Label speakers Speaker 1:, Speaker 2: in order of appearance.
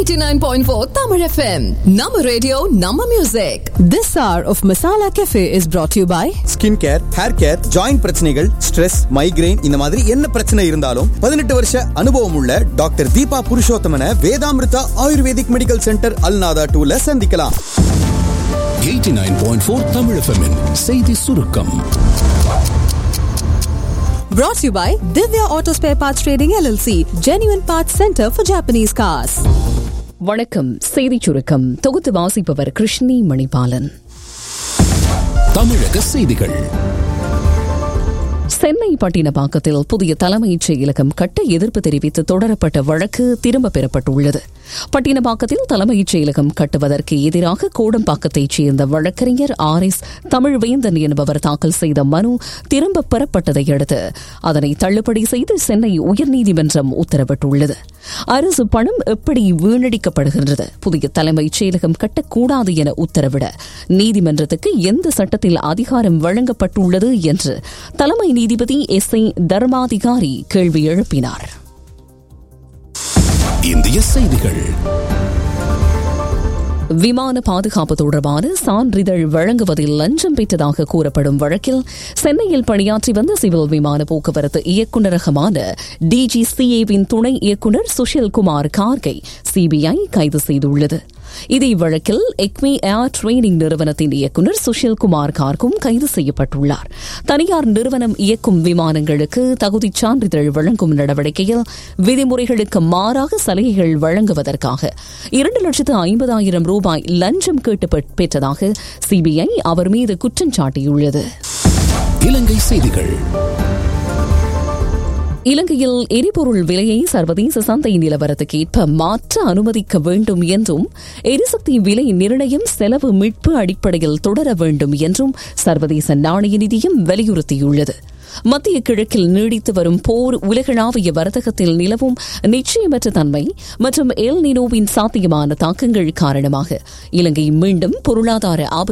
Speaker 1: 89.4 Tamil FM. Nama radio, Nama music.
Speaker 2: This hour of Masala Cafe is brought to you by
Speaker 3: skin care hair care joint பிரச்சனைகள் stress migraine இந்த மாதிரி என்ன பிரச்சனை இருந்தாலும் பதினெட்டு வருஷ அனுபவம் உள்ள doctor Deepa Purushothaman Vedamrutha Ayurvedic medical centre அல்நாதா டூல சந்திக்கலாம்
Speaker 4: 89.4 Tamil FM -இன் செய்தி சுருக்கம்
Speaker 2: brought to you by Divya Auto Spare Parts Trading LLC, Genuine Parts Center for Japanese Cars.
Speaker 5: வணக்கம் செய்திச் சுருக்கம் தொகுத்து வாசிப்பவர் கிருஷ்ணி மணிபாலன்
Speaker 4: தமிழக செய்திகள்
Speaker 5: சென்னை பட்டினப்பாக்கத்தில் புதிய தலைமைச் செயலகம் கட்ட எதிர்ப்பு தெரிவித்து தொடரப்பட்ட வழக்கு திரும்ப பெறப்பட்டுள்ளது பட்டினப்பாக்கத்தில் தலைமைச் செயலகம் கட்டுவதற்கு எதிராக கோடம்பாக்கத்தைச் சேர்ந்த வழக்கறிஞர் ஆர் எஸ் தமிழ்வேந்தன் என்பவர் தாக்கல் செய்த மனு திரும்ப பெறப்பட்டதை அடுத்து அதனை தள்ளுபடி செய்து சென்னை உயர்நீதிமன்றம் உத்தரவிட்டுள்ளது அரசு பணம் எப்படி வீணடிக்கப்படுகின்றது புதிய தலைமைச் செயலகம் கட்டக்கூடாது என உத்தரவிட நீதிமன்றத்துக்கு எந்த சட்டத்தில் அதிகாரம் வழங்கப்பட்டுள்ளது என்று தலைமை நீதிபதி எஸ் ஐ தர்மாதிகாரி கேள்வி எழுப்பினார்
Speaker 4: இந்திய செய்திகள்
Speaker 5: விமான பாதுகாப்பு தொடர்பான சான்றிதழ் வழங்குவதில் லஞ்சம் பெற்றதாக கூறப்படும் வழக்கில் சென்னையில் பணியாற்றி வந்த சிவில் விமான போக்குவரத்து இயக்குநரகமான டிஜிசிஏவின் துணை இயக்குநர் சுஷில் குமார் கார்கை சிபிஐ கைது செய்துள்ளது இதே வழக்கில் எக்மி ஏர் ட்ரெயினிங் நிறுவனத்தின் இயக்குநர் சுஷில் குமார் கார்கும் கைது செய்யப்பட்டுள்ளார் தனியார் நிறுவனம் இயக்கும் விமானங்களுக்கு தகுதிச் சான்றிதழ் வழங்கும் நடவடிக்கையில் விதிமுறைகளுக்கு மாறாக சலுகைகள் வழங்குவதற்காக இரண்டு லட்சத்து ஐம்பதாயிரம் ரூபாய் லஞ்சம் கேட்டு பெற்றதாக சிபிஐ அவர் மீது குற்றம் சாட்டியுள்ளது
Speaker 4: இலங்கை செய்திகள்
Speaker 5: இலங்கையில் எரிபொருள் விலையை சர்வதேச சந்தை நிலவரத்துக்கேற்ப மாற்ற அனுமதிக்க வேண்டும் என்றும் எரிசக்தி விலை நிர்ணயம் செலவு மீட்பு அடிப்படையில் தொடர வேண்டும் என்றும் சர்வதேச நாணய நிதியம் வலியுறுத்தியுள்ளது மத்திய கிழக்கில் நீடித்து வரும் போர் உலகளாவிய வர்த்தகத்தில் நிலவும் நிச்சயமற்ற தன்மை மற்றும் எல் நினோவின் சாத்தியமான தாக்கங்கள் காரணமாக இலங்கை மீண்டும் பொருளாதார ஆபத்து